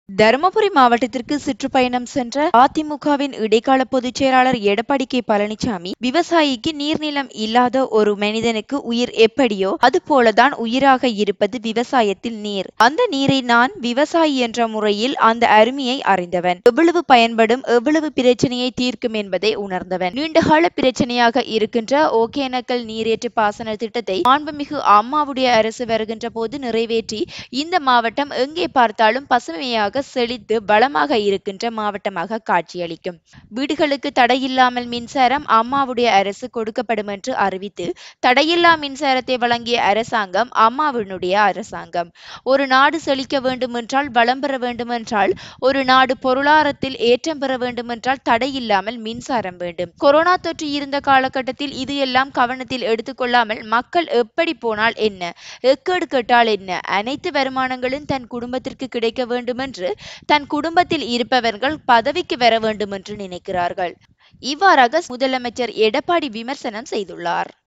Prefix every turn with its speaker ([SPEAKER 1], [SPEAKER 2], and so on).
[SPEAKER 1] தருமபுரி மாவட்டத்திற்கு சுற்றுப்பயணம் சென்ற அதிமுகவின் இடைக்கால பொதுச் செயலாளர் எடப்பாடி கே பழனிசாமி விவசாயிக்கு நீர்நிலம் இல்லாத ஒரு மனிதனுக்கு உயிர் எப்படியோ அதுபோலதான் உயிராக இருப்பது விவசாயத்தில் நீர் அந்த நீரை நான் விவசாயி என்ற முறையில் அந்த அருமையை அறிந்தவன் எவ்வளவு பயன்படும் எவ்வளவு பிரச்சனையை தீர்க்கும் என்பதை உணர்ந்தவன் நீண்டகால பிரச்சனையாக இருக்கின்ற ஒகேனக்கல் நீரேற்று பாசன திட்டத்தை மாண்புமிகு அம்மாவுடைய அரசு வருகின்ற போது நிறைவேற்றி இந்த மாவட்டம் எங்கே பார்த்தாலும் பசுமையாக செழித்து வளமாக இருக்கின்ற மாவட்டமாக காட்சியளிக்கும் வீடுகளுக்கு தடையில்லாமல் மின்சாரம் அம்மாவுடைய அரசு கொடுக்கப்படும் என்று அறிவித்து தடையில்லா மின்சாரத்தை வழங்கிய அரசாங்கம் அம்மாவினுடைய அரசாங்கம் ஒரு நாடு செழிக்க வேண்டுமென்றால் வளம் பெற வேண்டுமென்றால் ஒரு நாடு பொருளாதாரத்தில் ஏற்றம் பெற வேண்டுமென்றால் தடையில்லாமல் மின்சாரம் வேண்டும் கொரோனா தொற்று இருந்த காலகட்டத்தில் இது எல்லாம் கவனத்தில் எடுத்துக்கொள்ளாமல் மக்கள் எப்படி போனால் என்ன எக்கேடு கேட்டால் என்ன அனைத்து வருமானங்களும் தன் குடும்பத்திற்கு கிடைக்க வேண்டுமென்று தன் குடும்பத்தில் இருப்பவர்கள் பதவிக்கு வர வேண்டும் என்று நினைக்கிறார்கள் இவ்வாறாக முதலமைச்சர் எடப்பாடி விமர்சனம் செய்துள்ளார்